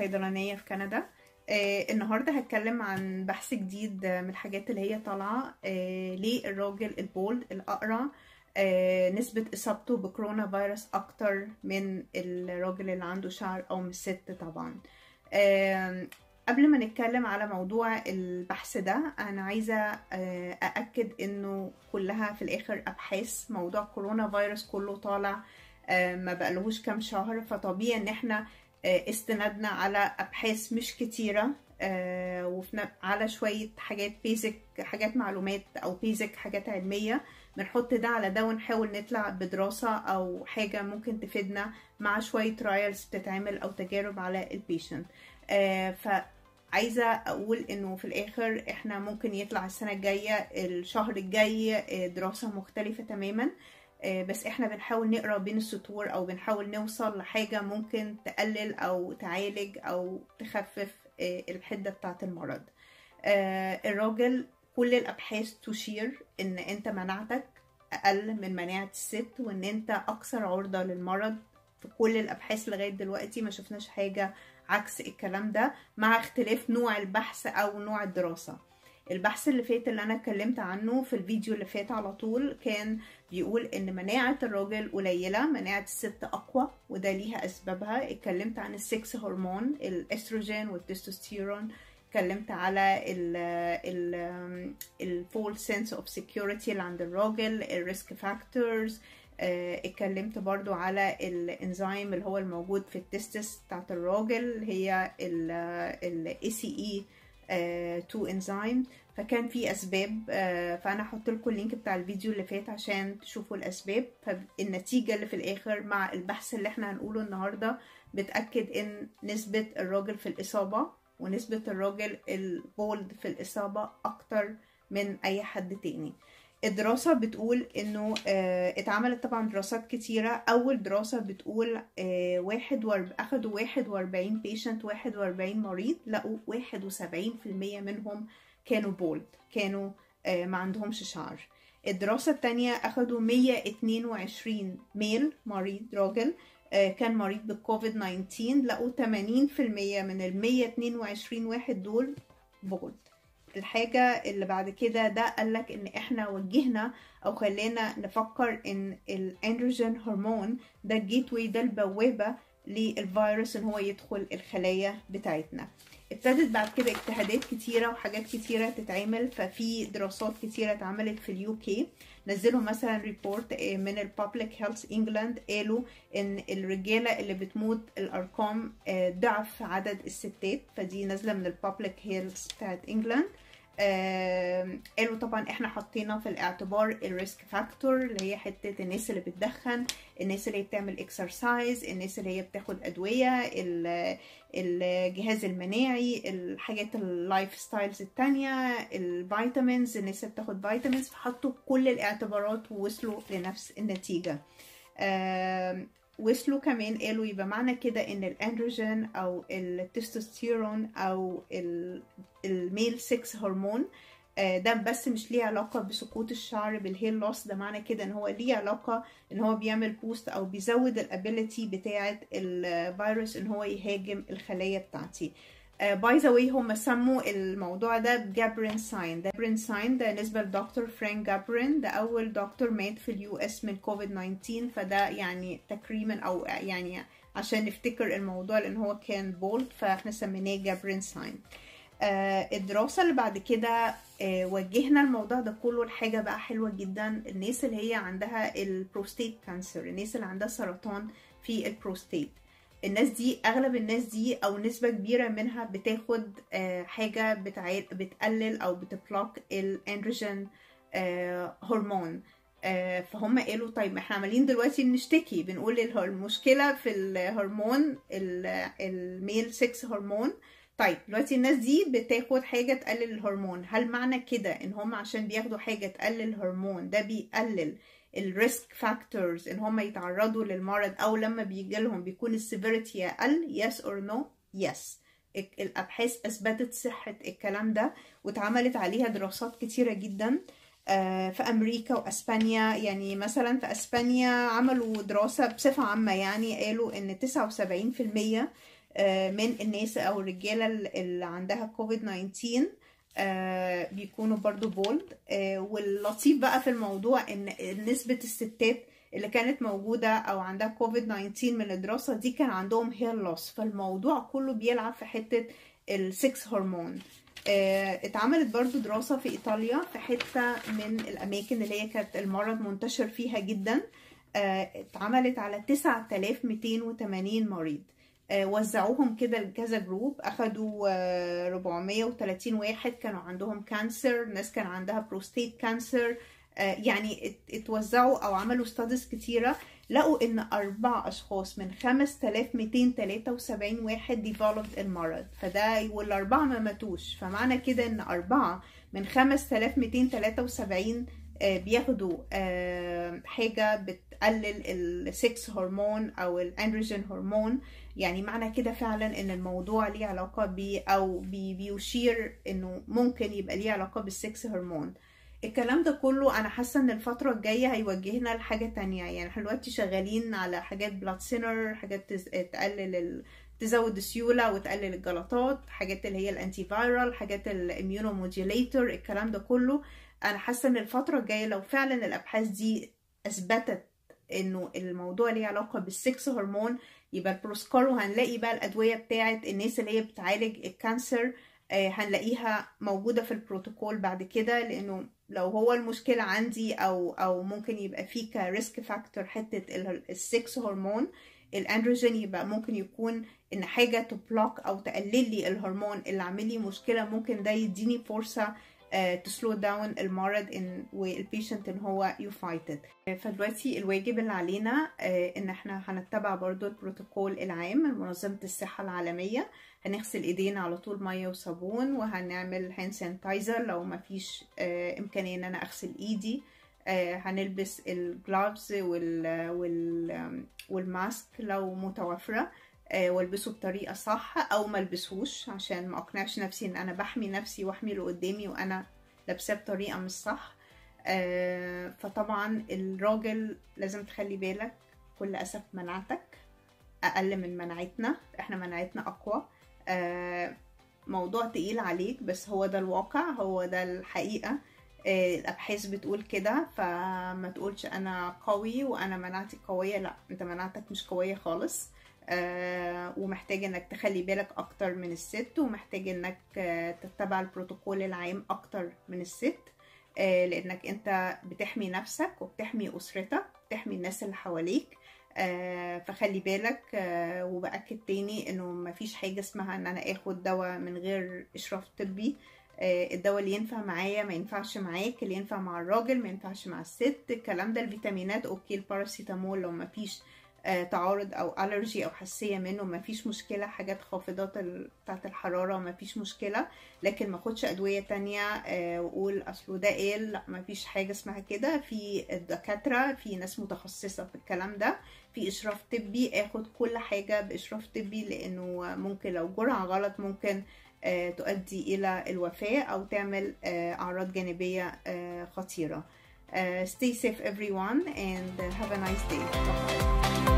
صيدلانية في كندا آه النهاردة هتكلم عن بحث جديد من الحاجات اللي هي طالعة آه ليه الراجل البولد الأقرع آه نسبة إصابته بكورونا فيروس أكتر من الراجل اللي عنده شعر أو من الست طبعا آه قبل ما نتكلم على موضوع البحث ده أنا عايزة آه أأكد إنه كلها في الآخر أبحاث موضوع كورونا فيروس كله طالع آه ما بقالهوش كام شهر فطبيعي إن إحنا استندنا على ابحاث مش كتيره آه وفي على شويه حاجات بيزك حاجات معلومات او بيزك حاجات علميه بنحط ده على ده ونحاول نطلع بدراسه او حاجه ممكن تفيدنا مع شويه ترايلز بتتعمل او تجارب على البيشنت آه فعايزه اقول انه في الاخر احنا ممكن يطلع السنه الجايه الشهر الجاي دراسه مختلفه تماما بس احنا بنحاول نقرا بين السطور او بنحاول نوصل لحاجه ممكن تقلل او تعالج او تخفف الحده بتاعه المرض الراجل كل الابحاث تشير ان انت مناعتك اقل من مناعه الست وان انت اكثر عرضه للمرض في كل الابحاث لغايه دلوقتي ما شفناش حاجه عكس الكلام ده مع اختلاف نوع البحث او نوع الدراسه البحث اللي فات اللي انا اتكلمت عنه في الفيديو اللي فات على طول كان بيقول ان مناعة الراجل قليلة مناعة الست اقوى وده ليها اسبابها اتكلمت عن السكس هرمون الاستروجين والتستوستيرون اتكلمت على ال ال الفول سنس اوف سيكيورتي اللي عند الراجل الريسك فاكتورز اتكلمت برضو على الانزيم اللي هو الموجود في التستس بتاعت الراجل هي ال ACE 2 انزيم فكان في اسباب فانا هحط لكم اللينك بتاع الفيديو اللي فات عشان تشوفوا الاسباب فالنتيجه اللي في الاخر مع البحث اللي احنا هنقوله النهارده بتاكد ان نسبه الراجل في الاصابه ونسبه الراجل البولد في الاصابه اكتر من اي حد تاني الدراسة بتقول انه اه اتعملت طبعا دراسات كتيرة اول دراسة بتقول اه واحد وارب... اخدوا واحد واربعين بيشنت واحد واربعين مريض لقوا واحد وسبعين في المية منهم كانوا بولد كانوا اه ما عندهمش شعر الدراسة التانية اخدوا مية اتنين وعشرين ميل مريض راجل كان مريض بالكوفيد 19 لقوا تمانين في المية من المية اتنين وعشرين واحد دول بولد الحاجة اللي بعد كده ده قالك ان احنا وجهنا او خلينا نفكر ان الاندروجين هرمون ده الجيت واي ده البوابة للفيروس ان هو يدخل الخلايا بتاعتنا ابتدت بعد كده اجتهادات كتيرة وحاجات كتيرة تتعمل ففي دراسات كتيرة اتعملت في اليو كي نزلوا مثلا ريبورت من البابليك هيلث انجلاند قالوا ان الرجالة اللي بتموت الارقام ضعف عدد الستات فدي نازلة من البابليك هيلث بتاعت انجلاند آه قالوا طبعا احنا حطينا في الاعتبار الريسك فاكتور اللي هي حته الناس اللي بتدخن الناس اللي هي بتعمل اكسرسايز الناس اللي هي بتاخد ادويه الجهاز المناعي الحاجات اللايف ستايلز التانية الفيتامينز الناس اللي بتاخد فيتامينز فحطوا كل الاعتبارات ووصلوا لنفس النتيجه آه وصلوا كمان قالوا يبقى معنى كده ان الاندروجين او التستوستيرون او الميل 6 هرمون ده بس مش ليه علاقة بسقوط الشعر بالهير لوس ده معنى كده ان هو ليه علاقة ان هو بيعمل بوست او بيزود الابيليتي بتاعة الفيروس ان هو يهاجم الخلايا بتاعتي باي ذا واي هم سموا الموضوع ده بجابرين ساين ده جابرين ساين ده نسبة لدكتور فرانك جابرين ده أول دكتور مات في اليو اس من كوفيد 19 فده يعني تكريما أو يعني عشان نفتكر الموضوع لأن هو كان بولد فاحنا سميناه جابرين ساين آه الدراسة اللي بعد كده آه وجهنا الموضوع ده كله لحاجة بقى حلوة جدا الناس اللي هي عندها البروستيت كانسر الناس اللي عندها سرطان في البروستيت الناس دي اغلب الناس دي او نسبه كبيره منها بتاخد حاجه بتقلل او بتبلوك الاندروجين هرمون فهم قالوا طيب احنا عمالين دلوقتي بنشتكي بنقول المشكله في الهرمون الميل 6 هرمون طيب دلوقتي الناس دي بتاخد حاجه تقلل الهرمون هل معنى كده ان هم عشان بياخدوا حاجه تقلل الهرمون ده بيقلل الريسك فاكتورز ان هم يتعرضوا للمرض او لما بيجي لهم بيكون السيفيريتي اقل yes or no yes الابحاث اثبتت صحه الكلام ده واتعملت عليها دراسات كتيره جدا في امريكا واسبانيا يعني مثلا في اسبانيا عملوا دراسه بصفه عامه يعني قالوا ان 79% آه، من الناس او الرجاله اللي عندها كوفيد 19 آه، بيكونوا برضو بولد واللطيف بقى في الموضوع ان نسبه الستات اللي كانت موجودة أو عندها كوفيد 19 من الدراسة دي كان عندهم هير لوس فالموضوع كله بيلعب في حتة السكس هرمون آه، اتعملت برضو دراسة في إيطاليا في حتة من الأماكن اللي هي كانت المرض منتشر فيها جدا آه، اتعملت على 9280 مريض آه، وزعوهم كده لكذا جروب اخدوا آه، 430 واحد كانوا عندهم كانسر ناس كان عندها بروستيت كانسر آه، يعني ات- اتوزعوا او عملوا ستاديز كتيره لقوا ان اربع اشخاص من 5273 واحد ديفلوبد المرض فده والاربعه ما ماتوش فمعنى كده ان اربعه من 5273 آه، بياخدوا آه، حاجه بتقلل السكس هرمون او الاندروجين هرمون يعني معنى كده فعلا ان الموضوع ليه علاقه ب او بي بيشير انه ممكن يبقى ليه علاقه بالسكس هرمون الكلام ده كله انا حاسه ان الفتره الجايه هيوجهنا لحاجه تانية يعني احنا دلوقتي شغالين على حاجات بلاد سينر حاجات تز- تقلل ال... تزود السيوله وتقلل الجلطات حاجات اللي هي الانتي فايرال حاجات الاميونوموديوليتور الكلام ده كله انا حاسه ان الفتره الجايه لو فعلا الابحاث دي اثبتت انه الموضوع ليه علاقه بالسكس هرمون يبقى البروسكارو هنلاقي بقى الادويه بتاعت الناس اللي هي بتعالج الكانسر آه، هنلاقيها موجوده في البروتوكول بعد كده لانه لو هو المشكله عندي او او ممكن يبقى في كريسك فاكتور حته ال- السكس هرمون الاندروجين يبقى ممكن يكون ان حاجه تبلوك او تقلل لي الهرمون اللي عامل لي مشكله ممكن ده يديني فرصه تسلو داون المرض ان والبيشنت ان هو يفايتد فدلوقتي الواجب اللي علينا آه، ان احنا هنتبع برضو البروتوكول العام من منظمه الصحه العالميه هنغسل ايدينا على طول ميه وصابون وهنعمل هاند سانيتايزر لو ما فيش امكانيه ان انا اغسل ايدي آه، هنلبس الجلافز وال وال والماسك لو متوفره آه، والبسه بطريقه صح او ما البسهوش عشان ما اقنعش نفسي ان انا بحمي نفسي واحمي اللي قدامي وانا لابساه بطريقه مش صح آه، فطبعا الراجل لازم تخلي بالك كل اسف مناعتك اقل من مناعتنا احنا مناعتنا اقوى آه، موضوع تقيل عليك بس هو ده الواقع هو ده الحقيقه آه، الابحاث بتقول كده فما تقولش انا قوي وانا مناعتي قويه لا انت مناعتك مش قويه خالص آه، ومحتاج انك تخلي بالك اكتر من الست ومحتاج انك آه، تتبع البروتوكول العام اكتر من الست آه، لانك انت بتحمي نفسك وبتحمي اسرتك بتحمي الناس اللي حواليك آه، فخلي بالك آه، وبأكد تاني انه مفيش حاجة اسمها ان انا اخد دواء من غير اشراف طبي آه، الدواء اللي ينفع معايا ما ينفعش معاك اللي ينفع مع الراجل ما ينفعش مع الست الكلام ده الفيتامينات اوكي الباراسيتامول لو مفيش آه، تعارض او الرجي او حساسيه منه مفيش مشكله حاجات خافضات ال- بتاعه الحراره مفيش مشكله لكن ما اخدش ادويه تانية آه، واقول اصله ده قال لا مفيش حاجه اسمها كده في الدكاتره في ناس متخصصه في الكلام ده في اشراف طبي اخد كل حاجه باشراف طبي لانه ممكن لو جرعه غلط ممكن آه، تؤدي الى الوفاه او تعمل آه، اعراض جانبيه آه، خطيره Uh, stay safe everyone and uh, have a nice day. Bye.